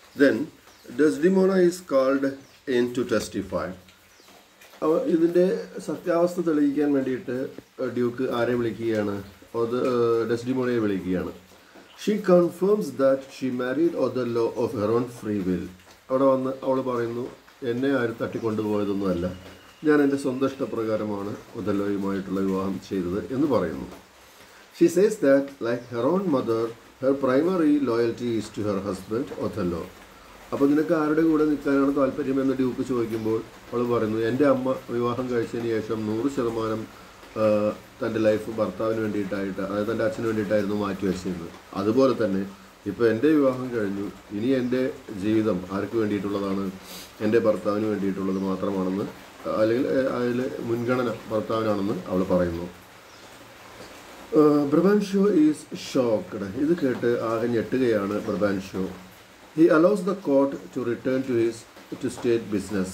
Then Desdemona is called in to testify അവ ഇതിൻ്റെ സത്യാവസ്ഥ തെളിയിക്കാൻ വേണ്ടിയിട്ട് ഡ്യൂക്ക് ആരെ വിളിക്കുകയാണ് അത് ഡെസ്ഡിമോണയെ വിളിക്കുകയാണ് she confirms that she married Othello of her own free will അവിടെ വന്ന് അവൾ പറയുന്നു എന്നെ ആരും തട്ടിക്കൊണ്ടുപോയതൊന്നുമല്ല ഞാൻ എൻ്റെ സ്വന്തം ഇഷ്ടപ്രകാരമാണ് ഒതല്ലോയുമായിട്ടുള്ള വിവാഹം ചെയ്തത് എന്ന് പറയുന്നു she says that like her own mother her primary loyalty is to her husband Othello അപ്പോൾ നിനക്ക് ആരുടെ കൂടെ നിൽക്കാനാണ് താല്പര്യം എന്ന് ഡ്യൂക്ക് ചോദിക്കുമ്പോൾ അവൾ പറയുന്നു എൻ്റെ അമ്മ വിവാഹം കഴിച്ചതിന് ശേഷം നൂറ് ശതമാനം തൻ്റെ ലൈഫ് ഭർത്താവിന് വേണ്ടിയിട്ടായിട്ട് അതായത് തൻ്റെ അച്ഛന് വേണ്ടിയിട്ടായിരുന്നു മാറ്റി വെച്ചിരുന്നത് അതുപോലെ തന്നെ ഇപ്പോൾ എൻ്റെ വിവാഹം കഴിഞ്ഞു ഇനി എൻ്റെ ജീവിതം ആർക്ക് വേണ്ടിയിട്ടുള്ളതാണ് എൻ്റെ ഭർത്താവിന് വേണ്ടിയിട്ടുള്ളത് മാത്രമാണെന്ന് അല്ലെങ്കിൽ അതിൽ മുൻഗണന ഭർത്താവിനാണെന്ന് അവൾ പറയുന്നു ബ്രബാൻഷോ ഈസ് ഷോക്ക്ഡ് ഇത് കേട്ട് ആകെ ഞെട്ടുകയാണ് Brabantio he allows the court to return to his to state business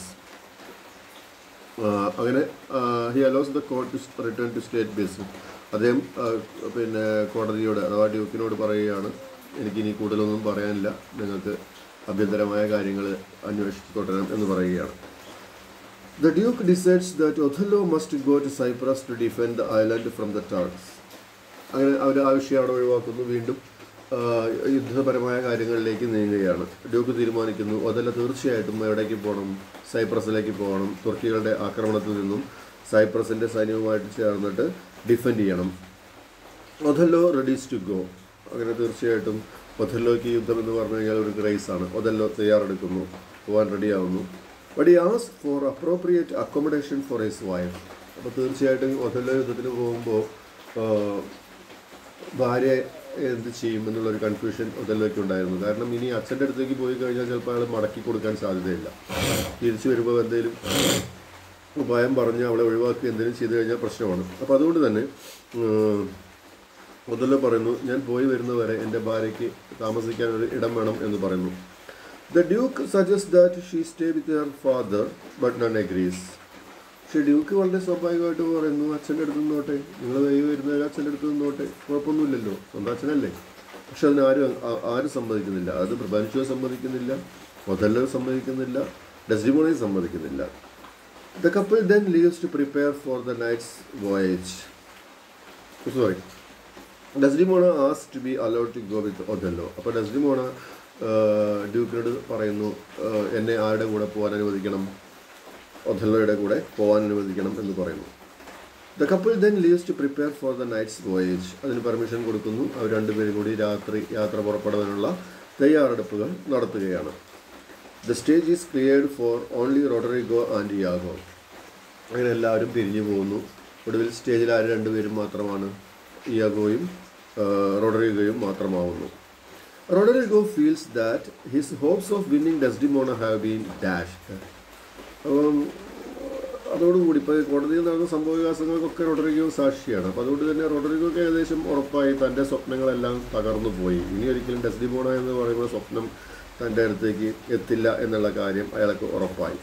അങ്ങനെ he allows the court to return to state business അദ്ദേഹം ആ, പിന്നെ കോടതിയോട് അഥവാ ഡ്യൂക്കിനോട് പറയുകയാണ് എനിക്കിനി കൂടുതലൊന്നും പറയാനില്ല നിങ്ങൾക്ക് അഭ്യന്തരമായ കാര്യങ്ങൾ അന്വേഷിച്ച് തുടരണം എന്ന് പറയുകയാണ് The Duke decides that Othello must go to Cyprus to defend the island from the Turks. അങ്ങനെ അവർ ആവശ്യം അവിടെ ഒഴിവാക്കുന്നു വീണ്ടും ആ, യുദ്ധപരമായ കാര്യങ്ങളിലേക്ക് നീങ്ങുകയാണ് ഡ്യൂക്ക് തീരുമാനിക്കുന്നു ഒതല്ല തീർച്ചയായിട്ടും എവിടേക്ക് പോകണം സൈപ്രസിലേക്ക് പോകണം തുർക്കികളുടെ ആക്രമണത്തിൽ നിന്നും സൈപ്രസിൻ്റെ സൈന്യവുമായിട്ട് ചേർന്നിട്ട് ഡിഫെൻഡ് ചെയ്യണം ഒഥല്ലോ റെഡീസ് ടു ഗോ അങ്ങനെ തീർച്ചയായിട്ടും ഒഥല്ലോയ്ക്ക് യുദ്ധം എന്ന് പറഞ്ഞു കഴിഞ്ഞാൽ ഒരു ഗ്രേസ് ആണ് ഒഥല്ലോ തയ്യാറെടുക്കുന്നു പോകാൻ റെഡിയാവുന്നു ബട്ട് ഈ ആസ് for appropriate accommodation for his wife അപ്പോൾ തീർച്ചയായിട്ടും ഒഥല്ലോ യുദ്ധത്തിന് പോകുമ്പോൾ ഭാര്യ എന്ത് ചെയ്യും എന്നുള്ളൊരു കൺഫ്യൂഷൻ ഒഥല്ലോയ്ക്ക് ഉണ്ടായിരുന്നു കാരണം ഇനി അച്ഛൻ്റെ അടുത്തേക്ക് പോയി കഴിഞ്ഞാൽ ചിലപ്പോൾ അയാൾ മടക്കി കൊടുക്കാൻ സാധ്യതയില്ല തിരിച്ചു വരുമ്പോൾ എന്തെങ്കിലും ഉപായം പറഞ്ഞ് അവളെ ഒഴിവാക്കി എന്തെങ്കിലും ചെയ്തു കഴിഞ്ഞാൽ പ്രശ്നമാണ് അപ്പോൾ അതുകൊണ്ട് തന്നെ ഉം, ഒതല്ലോ പറയുന്നു ഞാൻ പോയി വരുന്നവരെ എൻ്റെ ഭാര്യയ്ക്ക് താമസിക്കാൻ ഒരു ഇടം വേണം എന്ന് പറയുന്നു the duke suggest that she stay with her father but none agrees പക്ഷേ ഡ്യൂക്ക് വളരെ സ്വാഭാവികമായിട്ട് പറയുന്നു അച്ഛൻ്റെ അടുത്ത് നിന്നോട്ടെ നിങ്ങൾ വൈകി വരുന്നവരെ അച്ഛൻ്റെ അടുത്ത് നിന്നോട്ടെ കുഴപ്പമൊന്നുമില്ലല്ലോ സ്വന്തം അച്ഛനല്ലേ പക്ഷെ അതിന് ആരും ആ- ആരും സമ്മതിക്കുന്നില്ല അത് പ്രപഞ്ചോ സമ്മതിക്കുന്നില്ല ഒതല്ലോ സമ്മതിക്കുന്നില്ല ഡെസ്ഡിമോണയും സമ്മതിക്കുന്നില്ല The couple then leaves to prepare for the night's voyage. Sorry. Desdemona ആസ് to be allowed to go with Othello അപ്പോൾ ഡസ്ഡിമോണ ഡ്യൂക്കിനോട് പറയുന്നു ആ, എന്നെ ആരുടെ കൂടെ പോകാൻ അനുവദിക്കണം ഒഥല്ലോയുടെ കൂടെ പോകാൻ അനുവദിക്കണം എന്ന് പറയുന്നു the couple then leaves to prepare for the night's voyage അതിന് പെർമിഷൻ കൊടുക്കുന്നു അവർ രണ്ടുപേരും കൂടി രാത്രി യാത്ര പുറപ്പെടാനുള്ള തയ്യാറെടുപ്പുകൾ നടത്തുകയാണ് the stage is cleared for only Roderigo and Iago അങ്ങനെ എല്ലാവരും പിരിഞ്ഞു പോകുന്നു ഒടുവിൽ സ്റ്റേജിൽ ആര് രണ്ടുപേരും മാത്രമാണ് ഇയാഗോയും റോഡറിഗോയും മാത്രമാവുന്നു Roderigo feels that his hopes of winning Desdemona have been dashed അപ്പം അതോടുകൂടി ഇപ്പോൾ കോടതിയിൽ നടന്ന സംഭവവികാസങ്ങൾക്കൊക്കെ റോഡറിഗോ സാക്ഷിയാണ് അപ്പോൾ അതുകൊണ്ട് തന്നെ റോഡറിഗോക്ക് ഏകദേശം ഉറപ്പായി തൻ്റെ സ്വപ്നങ്ങളെല്ലാം തകർന്നു പോയി ഇനി ഒരിക്കലും ഡെസ്ഡിമോണ എന്ന് പറയുന്ന സ്വപ്നം തൻ്റെ അടുത്തേക്ക് എത്തില്ല എന്നുള്ള കാര്യം അയാൾക്ക് ഉറപ്പായി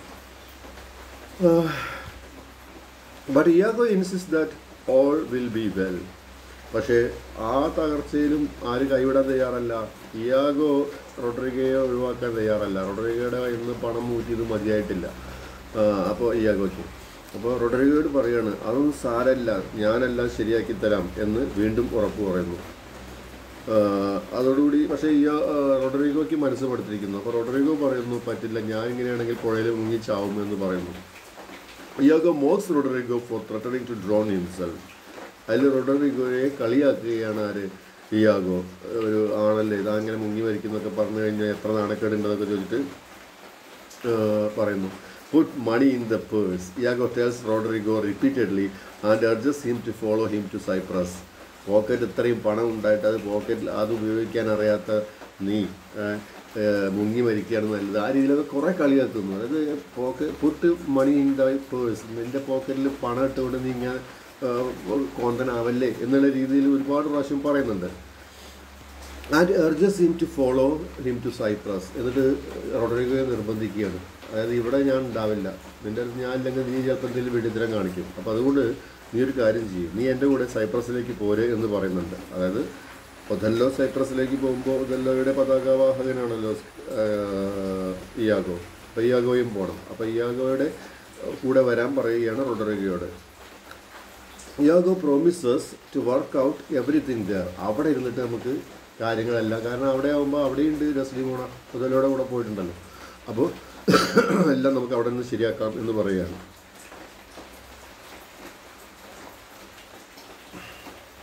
but Iago insists that all will be well പക്ഷേ ആ തകർച്ചയിലും ആര് കൈവിടാൻ തയ്യാറല്ല ഇയാഗോ റൊഡ്രിഗയെ ഒഴിവാക്കാൻ തയ്യാറല്ല റൊഡ്രിഗയുടെ കയ്യിൽ നിന്ന് പണം മൂറ്റിയത് മതിയായിട്ടില്ല അപ്പോൾ ഇയാഗോയ്ക്ക് അപ്പോൾ റൊഡ്രിഗയോട് പറയാണ് അതൊന്നും സാരല്ല ഞാനെല്ലാം ശരിയാക്കി തരാം എന്ന് വീണ്ടും ഉറപ്പ് പറയുന്നു ആഹ് അതോടുകൂടി പക്ഷേ ഈ ആഹ് റോഡറിഗോയ്ക്ക് മനസ്സുപെടുത്തിരിക്കുന്നു അപ്പോൾ റോഡറിഗോ പറയുന്നു പറ്റില്ല ഞാൻ ഇങ്ങനെയാണെങ്കിൽ പുഴയിൽ മുങ്ങി ചാവും എന്ന് പറയുന്നു Iago mocks Roderigo for threatening to drown himself അതിൽ റോഡറിഗോയെ കളിയാക്കുകയാണ് ആര് ഇയാഗോ ഒരു ആണല്ലേ ഇതാ അങ്ങനെ മുങ്ങി മരിക്കുന്നൊക്കെ പറഞ്ഞു കഴിഞ്ഞാൽ എത്ര നാണക്കേടുണ്ടെന്നൊക്കെ ചോദിച്ചിട്ട് ആഹ് പറയുന്നു put money in the purse Iago tells Roderigo repeatedly and urges him to follow him to Cyprus pocket ഇത്രയും പണം ഉണ്ടായിട്ട് അത് പോക്കറ്റിൽ അത് ഉപയോഗിക്കാൻ അറിയാത്ത നീ ഏഹ്, ഏഹ്, മുങ്ങി മരിക്കുകയാണ് നല്ലത് ആ രീതിയിലൊക്കെ കുറേ കളിയാക്കുന്നു അതായത് pocket put money in the purse നിൻ്റെ പോക്കറ്റിൽ പണം ഇട്ടുകൊണ്ട് നീ ഇങ്ങനെ ഏഹ്, കോന്തനാവല്ലേ എന്നുള്ള രീതിയിൽ ഒരുപാട് പ്രാവശ്യം പറയുന്നുണ്ട് and urges him to follow him to Cyprus എന്നിട്ട് റോഡറിഗോയെ നിർബന്ധിക്കുകയാണ് അതായത് ഇവിടെ ഞാൻ ഉണ്ടാവില്ല നിൻ്റെ അടുത്ത് ഞാൻ ഇല്ലെങ്കിൽ നീ ചിലപ്പോൾ എന്തെങ്കിലും വെടിത്തരം കാണിക്കും അപ്പോൾ അതുകൊണ്ട് നീ ഒരു കാര്യം ചെയ്യും നീ എൻ്റെ കൂടെ സൈപ്രസിലേക്ക് പോരെ എന്ന് പറയുന്നുണ്ട് അതായത് ഒതല്ലോ സൈപ്രസിലേക്ക് പോകുമ്പോൾ ഒതല്ലോയുടെ പതാകവാഹകനാണല്ലോ ആഹ്, ഇയാഗോ അപ്പോൾ ഇയാഗോയും പോകണം അപ്പോൾ ഇയാഗോയുടെ കൂടെ വരാൻ പറയുകയാണ് റൊഡറിഗയോട് Iago promises to work out everything there അവിടെ ഇരുന്നിട്ട് നമുക്ക് കാര്യങ്ങളെല്ലാം കാരണം അവിടെ ആകുമ്പോൾ അവിടെയുണ്ട് രസ്ലി മോണ മുതലോടെ കൂടെ പോയിട്ടുണ്ടല്ലോ അപ്പോൾ എല്ലാം നമുക്ക് അവിടെ നിന്ന് ശരിയാക്കാം എന്ന് പറയുകയാണ്